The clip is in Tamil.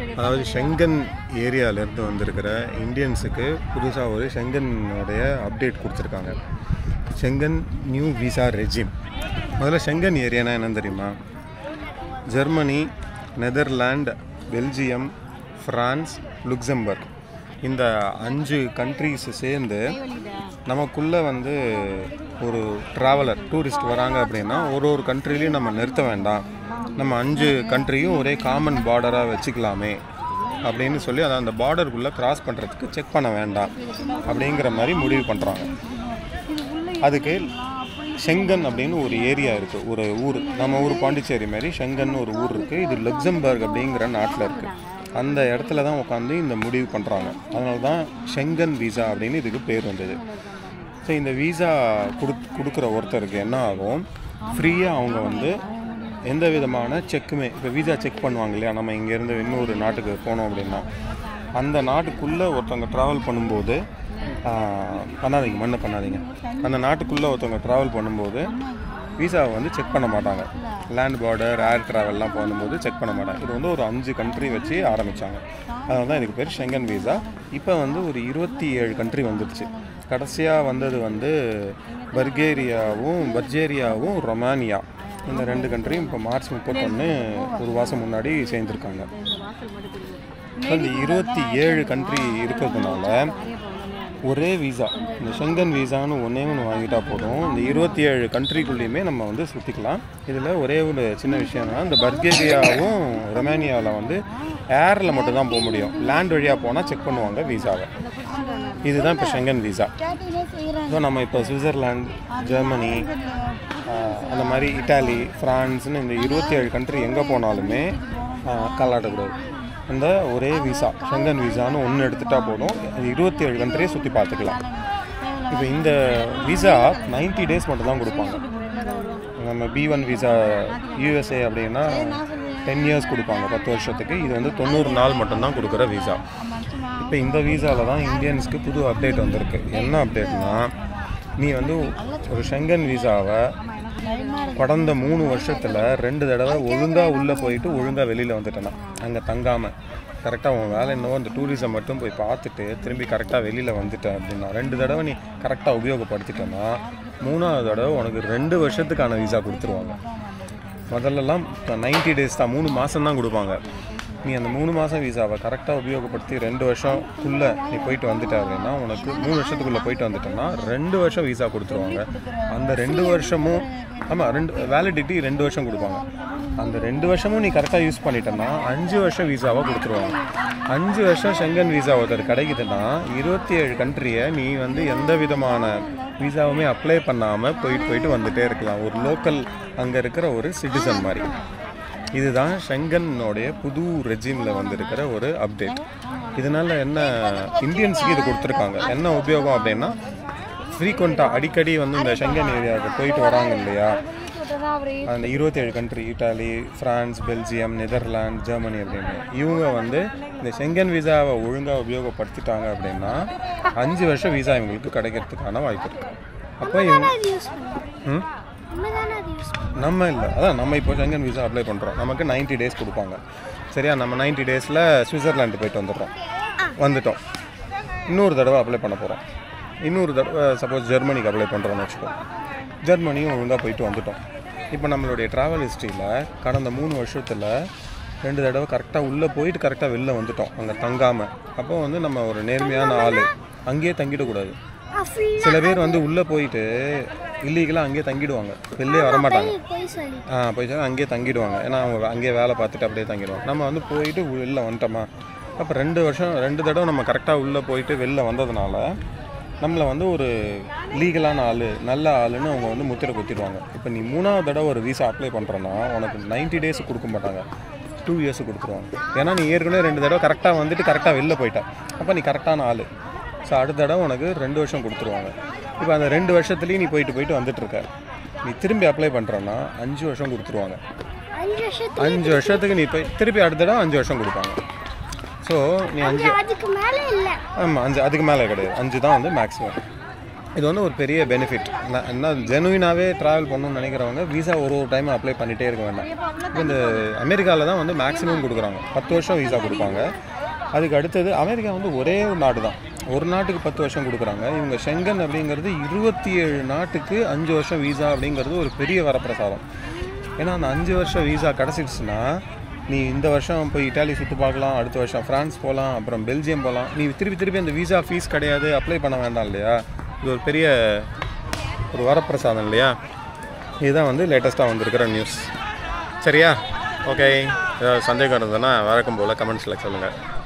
அதாவது ஷெங்கன் ஏரியாவிலேருந்து வந்திருக்கிற இந்தியன்ஸுக்கு புதுசாக ஒரு ஷெங்கனுடைய அப்டேட் கொடுத்துருக்காங்க ஷெங்கன் நியூ விசா ரெஜிம் முதல்ல ஷெங்கன் ஏரியானா என்னன்னு தெரியுமா Germany Netherland Belgium France Luxembourg இந்த அஞ்சு கண்ட்ரீஸ் சேர்ந்து நமக்குள்ளே வந்து ஒரு ட்ராவலர் டூரிஸ்ட் வராங்க அப்படின்னா ஒரு ஒரு கண்ட்ரிலையும் நம்ம நிறுத்த வேண்டாம் நம்ம அஞ்சு கண்ட்ரியும் ஒரே காமன் பார்டராக வச்சுக்கலாமே அப்படின்னு சொல்லி அதை அந்த பார்டருக்குள்ளே கிராஸ் பண்ணுறதுக்கு செக் பண்ண வேண்டாம் அப்படிங்கிற மாதிரி முடிவு பண்ணுறாங்க அதுக்கு ஷெங்கன் அப்படின்னு ஒரு ஏரியா இருக்குது ஒரு ஊர் நம்ம ஊர் பாண்டிச்சேரி மாதிரி ஷெங்கன் ஒரு ஊர் இருக்குது இது லக்சம்பர்க் அப்படிங்கிற நாட்டில் இருக்குது அந்த இடத்துல தான் உட்காந்து இந்த முடிவு பண்ணுறாங்க அதனால தான் ஷெங்கன் விசா அப்படின்னு இதுக்கு பேர் வந்தது ஸோ இந்த விசா கொடு கொடுக்குற ஒருத்தருக்கு என்ன ஆகும் ஃப்ரீயாக அவங்க வந்து எந்த விதமான செக்குமே இப்போ விசா செக் பண்ணுவாங்க இல்லையா நம்ம இங்கேருந்து இன்னொரு நாட்டுக்கு போனோம் அப்படின்னா அந்த நாட்டுக்குள்ளே ஒருத்தவங்க ட்ராவல் பண்ணும்போது ஆஹ், பண்ணாதீங்க மண்ணை பண்ணாதீங்க அந்த நாட்டுக்குள்ளே ஒருத்தவங்க ட்ராவல் பண்ணும்போது விசாவை வந்து செக் பண்ண மாட்டாங்க லேண்ட் பார்டர் ஏர் ட்ராவல்லாம் பண்ணும்போது செக் பண்ண மாட்டாங்க இது வந்து ஒரு அஞ்சு கண்ட்ரி வச்சு ஆரம்பித்தாங்க அதனால தான் இதுக்கு பேர் ஷெங்கன் விசா இப்போ வந்து ஒரு இருபத்தி ஏழு கண்ட்ரி வந்துடுச்சு கடைசியாக வந்தது வந்து பல்கேரியாவும் பர்ஜேரியாவும் ரொமானியா இந்த ரெண்டு கண்ட்ரியும் இப்போ மார்ச் முப்பத்தொன்று ஒரு மாதம் முன்னாடி சேர்ந்துருக்காங்க ஸோ இந்த இருபத்தி ஏழு கண்ட்ரி இருக்கிறதுனால ஒரே விசா இந்த ஷெங்கன் விசான்னு ஒன்றே ஒன்று வாங்கிட்டா போதும் இந்த இருபத்தி ஏழு கண்ட்ரிக்குள்ளேயுமே நம்ம வந்து சுற்றிக்கலாம் இதில் ஒரே ஒரு சின்ன விஷயம்னா இந்த பல்கேரியாவும் ரொமானியாவில் வந்து ஏரில் மட்டும்தான் போக முடியும் லேண்ட் வழியாக போனால் செக் பண்ணுவாங்க விசாவை இதுதான் இப்போ ஷெங்கன் விசா ஸோ நம்ம இப்போ சுவிட்சர்லாந்து ஜெர்மனி ஆஹ், அந்த மாதிரி இட்டாலி ஃப்ரான்ஸ்னு இந்த இருபத்தி ஏழு கண்ட்ரி எங்கே போனாலுமே கல்லாட்டக்கூடாது அந்த ஒரே விசா ஷெங்கன் விசான்னு ஒன்று எடுத்துட்டா போதும் இருபத்தி ஏழு கண்ட்ரியை சுற்றி பார்த்துக்கலாம் இப்போ இந்த விசா 90 டேஸ் மட்டும் தான் கொடுப்பாங்க நம்ம பி ஒன் விசா யூஎஸ்ஏ அப்படின்னா டென் இயர்ஸ் கொடுப்பாங்க பத்து வருஷத்துக்கு இது வந்து தொண்ணூறு நாள் மட்டும்தான் கொடுக்குற விசா இப்போ இந்த விசாவில் தான் இந்தியன்ஸ்க்கு புது அப்டேட் வந்திருக்கு என்ன அப்டேட்னா நீ வந்து ஒரு ஷெங்கன் விசாவை கடந்த மூணு வருஷத்தில் ரெண்டு தடவை ஒழுங்காக உள்ளே போயிட்டு ஒழுங்காக வெளியில் வந்துட்டேனா அங்கே தங்காமல் கரெக்டாக உன் வேலை என்னவோ அந்த டூரிசம் மட்டும் போய் பார்த்துட்டு திரும்பி கரெக்டாக வெளியில் வந்துட்டேன் அப்படின்னா ரெண்டு தடவை நீ கரெக்டாக உபயோகப்படுத்திட்டேன்னா மூணாவது தடவை உனக்கு ரெண்டு வருஷத்துக்கான விசா கொடுத்துருவாங்க முதல்லலாம் நைன்டி டேஸ் தான் மூணு மாதம் தான் கொடுப்பாங்க நீ அந்த மூணு மாதம் விசாவை கரெக்டாக உபயோகப்படுத்தி ரெண்டு வருஷம்குள்ளே நீ போயிட்டு வந்துட்ட அப்படின்னா உனக்கு மூணு வருஷத்துக்குள்ளே போயிட்டு வந்துட்டேன்னா ரெண்டு வருஷம் விசா கொடுத்துருவாங்க அந்த ரெண்டு வருஷமும் ஆமாம் ரெண்டு வேலிடிட்டி ரெண்டு வருஷம் கொடுப்பாங்க அந்த ரெண்டு வருஷமும் நீ கரெக்டாக யூஸ் பண்ணிட்டேன்னா அஞ்சு வருஷம் விசாவாக கொடுத்துருவாங்க அஞ்சு வருஷம் ஷெங்கன் விசா ஒருத்தர் கிடைக்குதுன்னா இருபத்தி ஏழு கண்ட்ரியை நீ வந்து எந்த விதமான விசாவுமே அப்ளை பண்ணாமல் போயிட்டு போயிட்டு வந்துட்டே இருக்கலாம் ஒரு லோக்கல் அங்கே இருக்கிற ஒரு சிட்டிசன் மாதிரி இதுதான் ஷெங்கனோடைய புது ரெஜிமில் வந்திருக்கிற ஒரு அப்டேட் இதனால என்ன இந்தியன்ஸுக்கு இது கொடுத்துருக்காங்க என்ன உபயோகம் அப்படின்னா ஃப்ரீக்வெண்ட்டாக அடிக்கடி வந்து இந்த ஷெங்கன் ஏரியாவுக்கு போயிட்டு வராங்க இல்லையா அந்த இருபத்தேழு country Italy France Belgium Netherlands Germany அப்படின்னு இவங்க வந்து இந்த ஷெங்கன் விசாவை ஒழுங்காக உபயோகப்படுத்திட்டாங்க அப்படின்னா அஞ்சு வருஷம் விசா இவங்களுக்கு கிடைக்கிறதுக்கான வாய்ப்பு இருக்கு அப்போ இவங்க ம் நம்ம இல்லை அதான் நம்ம இப்போ ஷெங்கன் விசா அப்ளை பண்ணுறோம் நமக்கு 90 டேஸ் கொடுப்பாங்க சரியா நம்ம 90 டேஸில் சுவிட்சர்லாந்து போயிட்டு வந்துடுறோம் வந்துட்டோம் இன்னொரு தடவை அப்ளை பண்ண போகிறோம் இன்னொரு தடவை சப்போஸ் ஜெர்மனிக்கு அப்ளை பண்ணுறோம்னு வச்சுக்கோ ஜெர்மனியும் ஒழுங்காக போயிட்டு வந்துட்டோம் இப்போ நம்மளுடைய ட்ராவல் ஹிஸ்ட்ரியில் கடந்த மூணு வருஷத்தில் ரெண்டு தடவை கரெக்டாக உள்ளே போயிட்டு கரெக்டாக வெளில வந்துட்டோம் அங்கே தங்காமல் அப்போ வந்து நம்ம ஒரு நேர்மையான ஆள் அங்கேயே தங்கிடக்கூடாது சில பேர் வந்து உள்ளே போயிட்டு இல்லீகலாக அங்கேயே தங்கிடுவாங்க வெளிலே வரமாட்டாங்க ஆ போய் சொல்லி அங்கேயே தங்கிடுவாங்க ஏன்னா அவங்க அங்கேயே வேலை பார்த்துட்டு அப்படியே தங்கிடுவாங்க நம்ம வந்து போயிட்டு வெளில வந்துட்டோமா அப்போ ரெண்டு வருஷம் ரெண்டு தடவை நம்ம கரெக்டாக உள்ளே போயிட்டு வெளில வந்ததுனால நம்மளை வந்து ஒரு லீகலான ஆள் நல்ல ஆளுன்னு அவங்க வந்து முத்திரை குத்திடுவாங்க இப்போ நீ மூணாவது தடவை ஒரு விசா அப்ளை பண்ணுறேன்னா உனக்கு 90 டேஸ் கொடுக்க மாட்டாங்க டூ இயர்ஸ் கொடுத்துருவாங்க ஏன்னா நீ ஏற்கனவே ரெண்டு தடவை கரெக்டாக வந்துட்டு கரெக்டாக வெளில போயிட்ட அப்போ நீ கரெக்டான ஆள் ஸோ அடுத்த தடவை உனக்கு ரெண்டு வருஷம் கொடுத்துருவாங்க இப்போ அந்த ரெண்டு வருஷத்துலேயும் நீ போயிட்டு போயிட்டு வந்துட்டு இருக்க நீ திரும்பி அப்ளை பண்ணுறேன்னா அஞ்சு வருஷம் கொடுத்துருவாங்க அஞ்சு வருஷத்துக்கு அஞ்சு வருஷத்துக்கு நீ போய் திருப்பி அடுத்த தடவை அஞ்சு வருஷம் கொடுப்பாங்க ஸோ நீ அஞ்சு அதுக்கு மேல இல்ல ஆமாம் அஞ்சு அதுக்கு மேலே கிடையாது அஞ்சு தான் வந்து மேக்ஸிமம் இது வந்து ஒரு பெரிய பெனிஃபிட் என்ன ஜெனுவினாகவே ட்ராவல் பண்ணணும்னு நினைக்கிறவங்க விசா ஒரு ஒரு டைம் அப்ளை பண்ணிகிட்டே இருக்க வேண்டாம் இப்போ இந்த அமெரிக்காவில் தான் வந்து மேக்ஸிமம் கொடுக்குறாங்க பத்து வருஷம் விசா கொடுப்பாங்க அதுக்கு அடுத்தது அமெரிக்கா வந்து ஒரே ஒரு நாடு தான் ஒரு நாட்டுக்கு பத்து வருஷம் கொடுக்குறாங்க இவங்க ஷெங்கன் அப்படிங்கிறது இருபத்தி ஏழு நாட்டுக்கு அஞ்சு வருஷம் விசா அப்படிங்கிறது ஒரு பெரிய வரப்பிரசாதம் ஏன்னா அந்த அஞ்சு வருஷம் விசா கிடச்சிடுச்சுன்னா நீ இந்த வருஷம் போய் இட்டாலி சுற்றி பார்க்கலாம் அடுத்த வருஷம் ஃப்ரான்ஸ் போகலாம் அப்புறம் பெல்ஜியம் போகலாம் நீ திருப்பி திருப்பி அந்த விசா ஃபீஸ் கிடையாது அப்ளை பண்ண வேண்டாம் இல்லையா இது ஒரு பெரிய ஒரு வரப்பிரசாதம் இல்லையா இதுதான் வந்து லேட்டஸ்ட்டாக வந்திருக்கிற நியூஸ் சரியா ஓகே ஏதாவது சந்தேகம் இருந்ததுன்னா வழக்கம் போல் கமெண்ட்ஸில் சொல்லுங்கள்